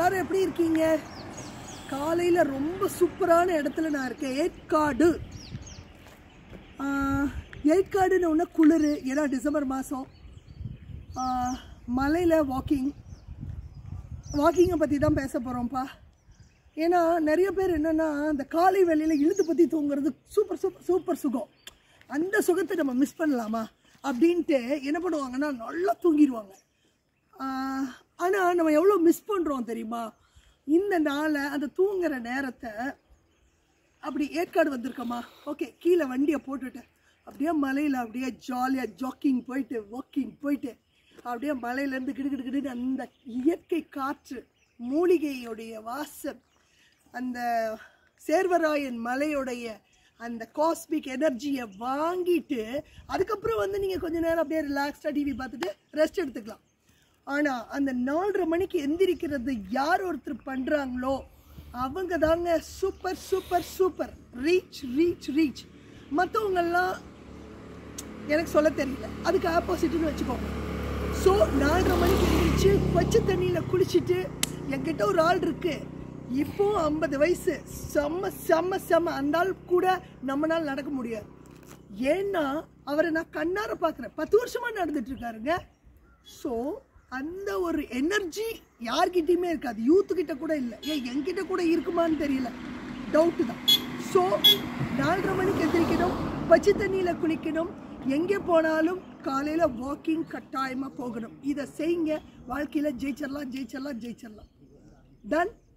எல்லாரும் எப்படி இருக்கீங்க காலையில் ரொம்ப சூப்பரான இடத்துல நான் இருக்கேன் ஏற்காடு ஆஹ், ஏற்காடுன்னு ஒன்று குளிர் ஏன்னா டிசம்பர் மாதம் மலையில் வாக்கிங் வாக்கிங்கை பற்றி தான் பேச போகிறோம்ப்பா ஏன்னா நிறைய பேர் என்னென்னா அந்த காலை வேளையில் இழுத்து பற்றி தூங்குறது சூப்பர் சூப்பர் சூப்பர் சுகம் அந்த சுகத்தை நம்ம மிஸ் பண்ணலாமா அப்படின்ட்டு என்ன பண்ணுவாங்கன்னா நல்லா தூங்கிடுவாங்க ஆனால் நம்ம எவ்வளோ மிஸ் பண்ணுறோம் தெரியுமா இந்த நாளை அந்த தூங்குற நேரத்தை அப்படி ஏற்காடு வந்திருக்கோமா ஓகே கீழே வண்டியை போட்டுட்டு அப்படியே மலையில் அப்படியே ஜாலியாக ஜாக்கிங் போயிட்டு வாக்கிங் போயிட்டு அப்படியே மலையிலேருந்து கிடுகிடு கிடுன்னு அந்த இயற்கை காற்று மூலிகையுடைய வாசம் அந்த சேர்வராயன் மலையுடைய அந்த காஸ்மிக் எனர்ஜியை வாங்கிட்டு அதுக்கப்புறம் வந்து நீங்கள் கொஞ்ச நேரம் அப்படியே ரிலாக்ஸ்டாக டிவி பார்த்துட்டு ரெஸ்ட் எடுத்துக்கலாம் ஆனால் அந்த நாலரை மணிக்கு எந்திரிக்கிறது யார் ஒருத்தர் பண்ணுறாங்களோ அவங்க தாங்க super super super reach reach reach மற்றவங்கெல்லாம் எனக்கு சொல்ல தெரியல அதுக்கு ஆப்போசிட்னு வச்சுக்கோங்க ஸோ நாலரை மணிக்கு எழுந்திரிச்சு பச்சை தண்ணியில் குளிச்சுட்டு என்கிட்ட ஒரு ஆள் இருக்கு இப்போ ஐம்பது வயசு செம்ம செம்ம செம்ம அந்த ஆள் கூட நம்மளால் நடக்க முடியாது ஏன்னா அவரை நான் கண்ணார பார்க்குறேன் பத்து வருஷமா நடந்துட்டு இருக்காருங்க ஸோ அந்த ஒரு எனர்ஜி யார்கிட்டயுமே இருக்காது யூத்து கிட்ட கூட இல்லை ஏன் என்கிட்ட கூட இருக்குமான்னு தெரியல டவுட்டு தான் ஸோ நாலரை மணிக்கு எந்திரிக்கணும் பச்சை தண்ணியில் குளிக்கணும் எங்கே போனாலும் காலையில் வாக்கிங் கட்டாயமாக போகணும் இதை செய்யுங்க வாழ்க்கையில் ஜெயிச்சிடலாம் ஜெயிச்சிடலாம் ஜெயிச்சிடலாம் டன்